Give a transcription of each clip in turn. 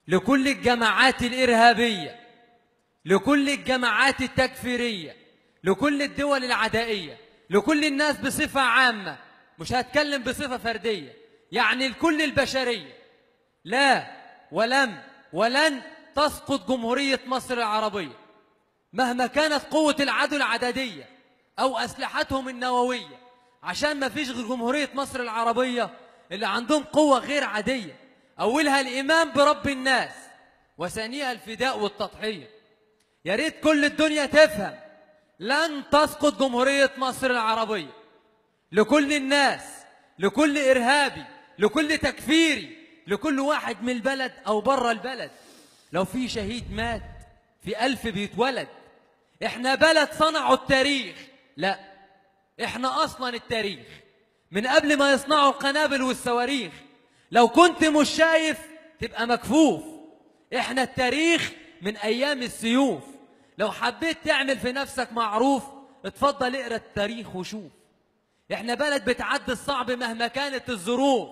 لكل الجماعات الإرهابية لكل الجماعات التكفيرية لكل الدول العدائية لكل الناس بصفة عامة مش هتكلم بصفة فردية يعني لكل البشرية لا ولم ولن تسقط جمهورية مصر العربية مهما كانت قوة العدو العددية أو أسلحتهم النووية عشان ما فيش غير جمهورية مصر العربية اللي عندهم قوة غير عادية أولها الإيمان برب الناس وثانيها الفداء والتضحية يا ريت كل الدنيا تفهم لن تسقط جمهورية مصر العربية لكل الناس لكل إرهابي لكل تكفيري لكل واحد من البلد أو بره البلد لو في شهيد مات في ألف بيتولد إحنا بلد صنعوا التاريخ لا إحنا أصلا التاريخ من قبل ما يصنعوا القنابل والصواريخ لو كنت مش شايف تبقى مكفوف إحنا التاريخ من أيام السيوف لو حبيت تعمل في نفسك معروف اتفضل اقرا التاريخ وشوف احنا بلد بتعدي الصعب مهما كانت الظروف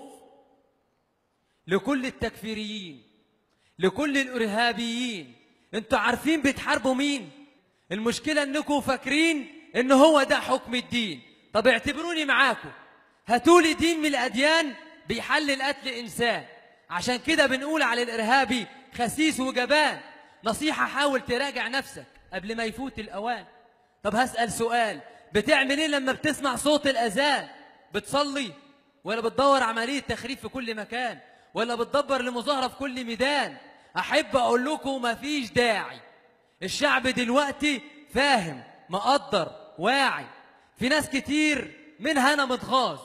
لكل التكفيريين لكل الارهابيين انتوا عارفين بتحاربوا مين المشكله انكم فاكرين ان هو ده حكم الدين طب اعتبروني معاكم هاتولي دين من الاديان بيحلل قتل انسان عشان كده بنقول على الارهابي خسيس وجبان نصيحه حاول تراجع نفسك قبل ما يفوت الاوان طب هسال سؤال بتعمل ايه لما بتسمع صوت الاذان بتصلي ولا بتدور عمليه تخريب في كل مكان ولا بتدبر لمظاهره في كل ميدان احب اقول لكم مفيش داعي الشعب دلوقتي فاهم مقدر واعي في ناس كتير منها انا متغاظ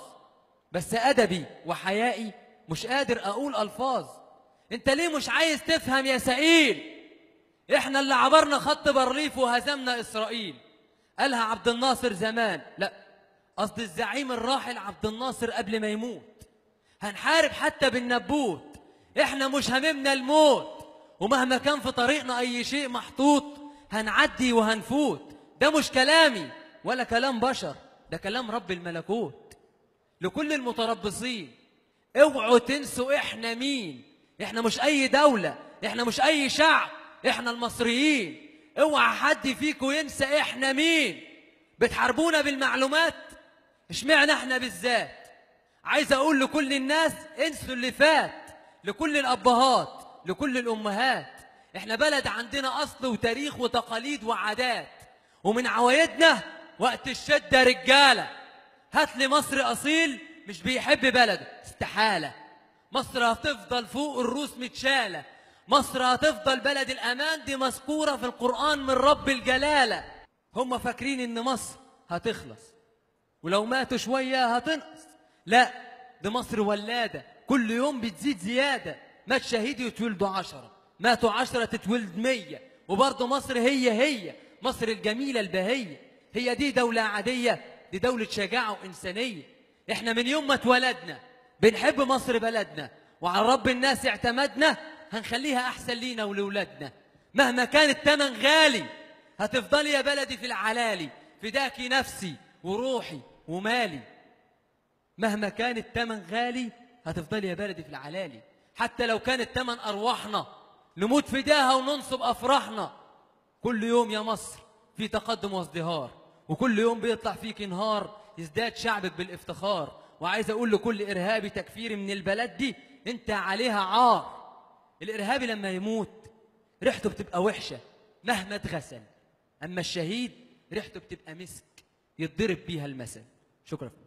بس ادبي وحيائي مش قادر اقول الفاظ انت ليه مش عايز تفهم يا سئيل احنا اللي عبرنا خط بارليف وهزمنا اسرائيل قالها عبد الناصر زمان لا قصد الزعيم الراحل عبد الناصر قبل ما يموت هنحارب حتى بالنبوت احنا مش هممنا الموت ومهما كان في طريقنا اي شيء محطوط هنعدي وهنفوت ده مش كلامي ولا كلام بشر ده كلام رب الملكوت لكل المتربصين اوعوا تنسوا احنا مين احنا مش اي دولة احنا مش اي شعب احنا المصريين اوعى حد فيكم ينسى احنا مين بتحاربونا بالمعلومات اشمعنى احنا بالذات عايز اقول لكل الناس انسوا اللي فات لكل الابهات لكل الامهات احنا بلد عندنا اصل وتاريخ وتقاليد وعادات ومن عوايدنا وقت الشده رجاله هات لي مصري اصيل مش بيحب بلده استحاله مصر هتفضل فوق الروس متشاله مصر هتفضل بلد الامان دي مذكوره في القران من رب الجلاله هم فاكرين ان مصر هتخلص ولو ماتوا شويه هتنقص لا دي مصر ولاده كل يوم بتزيد زياده مات شهيد يتولدوا عشرة ماتوا عشرة تتولد مية وبرضه مصر هي هي مصر الجميلة البهية هي دي دولة عادية دي دولة شجاعة وإنسانية إحنا من يوم ما اتولدنا بنحب مصر بلدنا وعلى رب الناس اعتمدنا هنخليها أحسن لينا ولولادنا مهما كان التمن غالي هتفضلي يا بلدي في العلالي فداكي نفسي وروحي ومالي مهما كان التمن غالي هتفضلي يا بلدي في العلالي حتى لو كان التمن أرواحنا نموت فداها وننصب أفراحنا كل يوم يا مصر في تقدم وازدهار وكل يوم بيطلع فيك نهار يزداد شعبك بالافتخار وعايز أقول لكل إرهابي تكفيري من البلد دي أنت عليها عار الإرهابي لما يموت ريحته بتبقى وحشة مهما اتغسل أما الشهيد ريحته بتبقى مسك يتضرب بيها المثل شكرا